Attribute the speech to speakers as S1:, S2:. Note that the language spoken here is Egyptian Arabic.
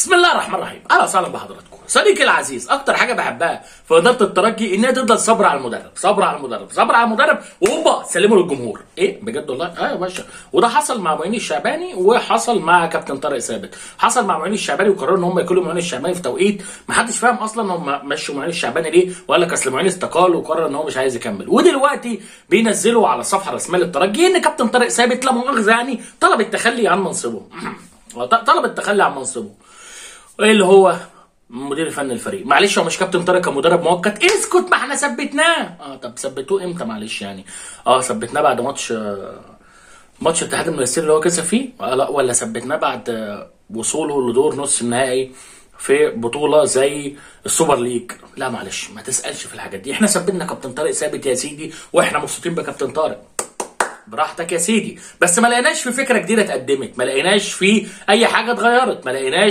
S1: بسم الله الرحمن الرحيم اهلا وسهلا بحضراتكم صديقي العزيز اكتر حاجه بحبها في اداره الترجي ان هي تفضل صبر على المدرب صبر على المدرب صبر على المدرب وهوبا سلموا للجمهور ايه بجد والله اه يا باشا وده حصل مع معين الشعباني وحصل مع كابتن طارق ثابت حصل مع معين الشعباني وقرروا ان هم يكلوا معين الشعباني في توقيت ما حدش فاهم اصلا هم مشوا معين الشعباني ليه وقال لك اصل معين استقال وقرر ان هو مش عايز يكمل ودلوقتي بينزلوا على الصفحه الرسميه للترجي ان كابتن طارق ثابت لا مؤاخذه يعني طلب التخلي عن منصبه طلب التخلي عن منصبه ايه اللي هو مدير فن الفريق معلش هو مش كابتن طارق كمدرب مؤقت اسكت ما احنا ثبتناه اه طب ثبتوه امتى معلش يعني اه ثبتناه بعد ماتش آه، ماتش اتحاد المنستير اللي هو كسب فيه آه لا ولا ثبتناه بعد آه، وصوله لدور نص النهائي في بطولة زي السوبر ليج لا معلش ما تسألش في الحاجات دي احنا ثبتنا كابتن طارق ثابت يا سيدي واحنا مبسوطين بكابتن طارق براحتك يا سيدي بس ما لقيناش في فكره جديده اتقدمت ما لقيناش في اي حاجه اتغيرت ما لقيناش